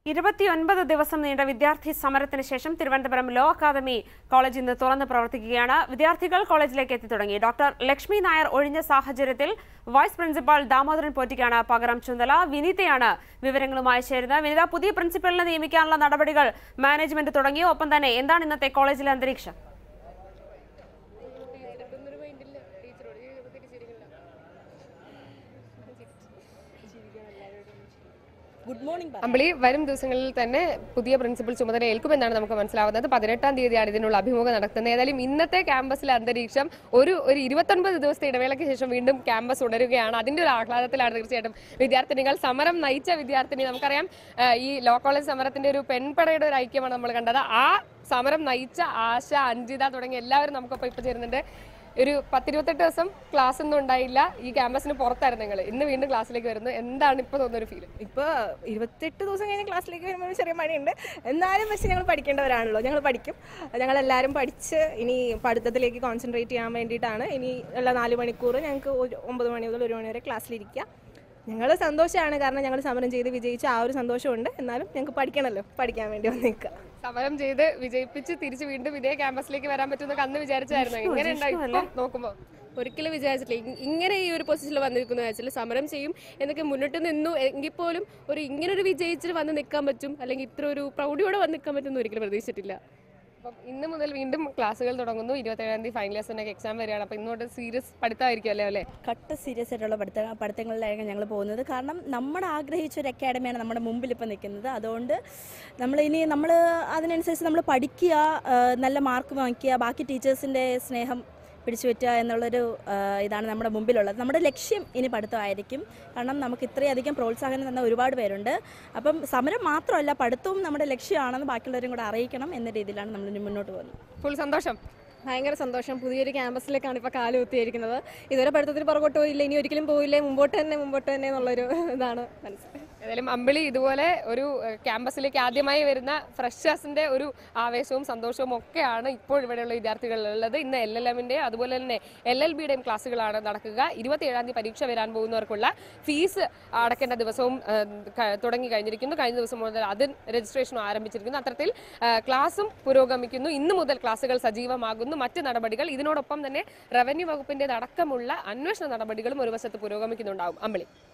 ഇരുപത്തിയൊൻപത് ദിവസം നീണ്ട വിദ്യാർത്ഥി സമരത്തിന് ശേഷം തിരുവനന്തപുരം ലോ അക്കാദമി കോളേജ് ഇന്ന് തുറന്ന് പ്രവർത്തിക്കുകയാണ് വിദ്യാർത്ഥികൾ കോളേജിലേക്ക് എത്തി തുടങ്ങി ഡോക്ടർ ലക്ഷ്മി നായർ ഒഴിഞ്ഞ സാഹചര്യത്തിൽ വൈസ് പ്രിൻസിപ്പാൾ ദാമോദരൻ പോറ്റിക്കാണ് പകരം ചുമതല വിനീതയാണ് വിവരങ്ങളുമായി ചേരുന്നത് വിനീത പുതിയ പ്രിൻസിപ്പലിനെ നിയമിക്കാനുള്ള നടപടികൾ മാനേജ്മെന്റ് തുടങ്ങിയോ ഒപ്പം തന്നെ എന്താണ് ഇന്നത്തെ കോളേജിലെ അന്തരീക്ഷം ഗുഡ് മോർണിംഗ് അമ്പിളി വരും ദിവസങ്ങളിൽ തന്നെ പുതിയ പ്രിൻസിപ്പൽ ചുമതല ഏൽക്കുമെന്നാണ് നമുക്ക് മനസ്സിലാവുന്നത് പതിനെട്ടാം തീയതിയാണ് ഇതിനുള്ള അഭിമുഖം നടത്തുന്നത് ഏതായാലും ഇന്നത്തെ ക്യാമ്പസിലെ അന്തരീക്ഷം ഒരു ഒരു ഇരുപത്തൊൻപത് ദിവസത്തെ ഇടവേളയ്ക്ക് ശേഷം വീണ്ടും ക്യാമ്പസ് ഉണരുകയാണ് അതിന്റെ ഒരു ആഹ്ലാദത്തിലാണ് തീർച്ചയായിട്ടും വിദ്യാർത്ഥിനികൾ സമരം നയിച്ച വിദ്യാർത്ഥിനി നമുക്കറിയാം ആ, ഈ ലോ കോളേജ് സമരത്തിന്റെ ഒരു പെൺപടയുടെ ഒരു ഐക്യമാണ് നമ്മൾ കണ്ടത് ആ സമരം നയിച്ച ആശ അഞ്ജിത തുടങ്ങിയ എല്ലാവരും നമുക്കൊപ്പം ഇപ്പൊ ചേരുന്നുണ്ട് ഒരു പത്തിരുപത്തെട്ട് ദിവസം ക്ലാസ് ഒന്നും ഉണ്ടായില്ല ഈ ക്യാമ്പസിന് പുറത്തായിരുന്നു നിങ്ങൾ ഇന്ന് വീണ്ടും ക്ലാസ്സിലേക്ക് വരുന്നു എന്താണ് ഇപ്പൊ തോന്നുന്ന ഒരു ഫീൽ ഇപ്പോൾ ഇരുപത്തെട്ട് ദിവസം കഴിഞ്ഞ് ക്ലാസ്സിലേക്ക് വരുമ്പോൾ ഒരു ചെറിയ മടിയുണ്ട് എന്നാലും പക്ഷേ ഞങ്ങൾ പഠിക്കേണ്ടവരാണല്ലോ ഞങ്ങൾ പഠിക്കും ഞങ്ങളെല്ലാവരും പഠിച്ച് ഇനി പഠിത്തത്തിലേക്ക് കോൺസെൻട്രേറ്റ് ചെയ്യാൻ വേണ്ടിയിട്ടാണ് ഇനി ഉള്ള നാല് മണിക്കൂർ ഞങ്ങൾക്ക് ഒരു ഒമ്പത് മണി മുതൽ ഒരു മണി വരെ ക്ലാസ്സിലിരിക്കുക ഞങ്ങൾ സന്തോഷമാണ് കാരണം ഞങ്ങൾ സമരം ചെയ്ത് വിജയിച്ച ആ ഒരു സന്തോഷമുണ്ട് എന്നാലും ഞങ്ങൾക്ക് പഠിക്കണമല്ലോ പഠിക്കാൻ വേണ്ടി വന്നേക്കുക സമരം ചെയ്ത് വിജയിപ്പിച്ച് തിരിച്ച് വീണ്ടും ഇതേ ക്യാമ്പസിലേക്ക് വരാൻ പറ്റുമെന്നൊക്കെ അന്ന് വിചാരിച്ചായിരുന്നു എങ്ങനെ ഉണ്ടായി ഇപ്പൊ നോക്കുമ്പോ ഒരിക്കലും വിചാരിച്ചില്ല ഇ- ഇങ്ങനെ ഈ ഒരു പൊസിഷനിൽ വന്ന് നിൽക്കുന്ന വെച്ചാൽ സമരം ചെയ്യും എന്നൊക്കെ മുന്നോട്ട് നിന്നു എങ്കിൽ പോലും ഒരു ഇങ്ങനെ ഒരു വിജയിച്ചിട്ട് വന്ന് നിൽക്കാൻ പറ്റും അല്ലെങ്കിൽ ഇത്ര ഒരു പ്രൗഢിയോടെ വന്ന് നിൽക്കാൻ പറ്റും എന്ന് ഒരിക്കലും പ്രതീക്ഷിച്ചിട്ടില്ല അപ്പം ഇന്ന് മുതൽ വീണ്ടും ക്ലാസ്സുകൾ തുടങ്ങുന്നു ഇരുപത്തേഴാം തീയതി ഫൈനൽ ഇയേഴ്സിനൊക്കെ എക്സാം വരികയാണ് അപ്പൊ ഇന്നോട്ട് സീരിയസ് പഠിത്തമായിരിക്കും അല്ലേ അല്ലേ കട്ട സീരിയസ് ആയിട്ടുള്ള പഠിത്ത പഠിത്തങ്ങളിലായിരിക്കും ഞങ്ങൾ പോകുന്നത് കാരണം നമ്മൾ ആഗ്രഹിച്ച ഒരു അക്കാഡമിയാണ് നമ്മുടെ മുമ്പിൽ ഇപ്പോൾ നിൽക്കുന്നത് അതുകൊണ്ട് നമ്മൾ ഇനി നമ്മൾ അതിനനുസരിച്ച് നമ്മൾ പഠിക്കുക ആ, നല്ല മാർക്ക് വാങ്ങിക്കുക ബാക്കി ടീച്ചേഴ്സിൻ്റെ സ്നേഹം പിടിച്ചു പറ്റുക എന്നുള്ളൊരു ആ, ഇതാണ് നമ്മുടെ മുമ്പിലുള്ളത് നമ്മുടെ ലക്ഷ്യം ഇനി പഠിത്തമായിരിക്കും കാരണം നമുക്ക് ഇത്രയധികം പ്രോത്സാഹനം തന്ന ഒരുപാട് പേരുണ്ട് അപ്പം സമരം മാത്രമല്ല പഠിത്തവും നമ്മുടെ ലക്ഷ്യമാണെന്ന് ബാക്കിയുള്ളവരും കൂടെ അറിയിക്കണം എന്ന രീതിയിലാണ് നമ്മൾ ഇനി മുന്നോട്ട് പോകുന്നത് ഫുൾ സന്തോഷം ഭയങ്കര സന്തോഷം പുതിയൊരു ക്യാമ്പസിലേക്കാണ് ഇപ്പോൾ കാലം കുത്തിയിരിക്കുന്നത് ഇതുവരെ പഠിത്തത്തിൽ പുറകോട്ട് പോയില്ല ഇനി ഒരിക്കലും പോയില്ലേ മുമ്പോട്ട് തന്നെ മുമ്പോട്ട് തന്നെ എന്നുള്ളൊരു ഇതാണ് മനസ്സിലായത് ഏതായാലും അമ്പിളി ഇതുപോലെ ഒരു ഏഹ്, ക്യാമ്പസിലേക്ക് ആദ്യമായി വരുന്ന ഫ്രഷേഴ്സിന്റെ ഒരു ആവേശവും സന്തോഷവും ഒക്കെയാണ് ഇപ്പോൾ ഇവിടെയുള്ള വിദ്യാർത്ഥികളുള്ളത് ഇന്ന് എൽ എൽ എമ്മിന്റെ അതുപോലെ തന്നെ എൽ എൽ ബിയുടെയും ക്ലാസ്സുകളാണ് നടക്കുക ഇരുപത്തിയേഴാം തീയതി പരീക്ഷ വരാൻ പോകുന്നവർക്കുള്ള ഫീസ് അടക്കേണ്ട ദിവസവും ഏഹ്, ക- തുടങ്ങി കഴിഞ്ഞിരിക്കുന്നു കഴിഞ്ഞ ദിവസം മുതൽ അത് രജിസ്ട്രേഷനും ആരംഭിച്ചിരിക്കുന്നു അത്തരത്തിൽ ഏഹ്, ക്ലാസ്സും പുരോഗമിക്കുന്നു ഇന്ന് മുതൽ ക്ലാസ്സുകൾ സജീവമാകുന്നു മറ്റ് നടപടികൾ ഇതിനോടൊപ്പം തന്നെ റവന്യൂ വകുപ്പിന്റെ അടക്കമുള്ള അന്വേഷണ നടപടികളും ഒരു വശത്ത് പുരോഗമിക്കുന്നുണ്ടാവും അമ്പിളി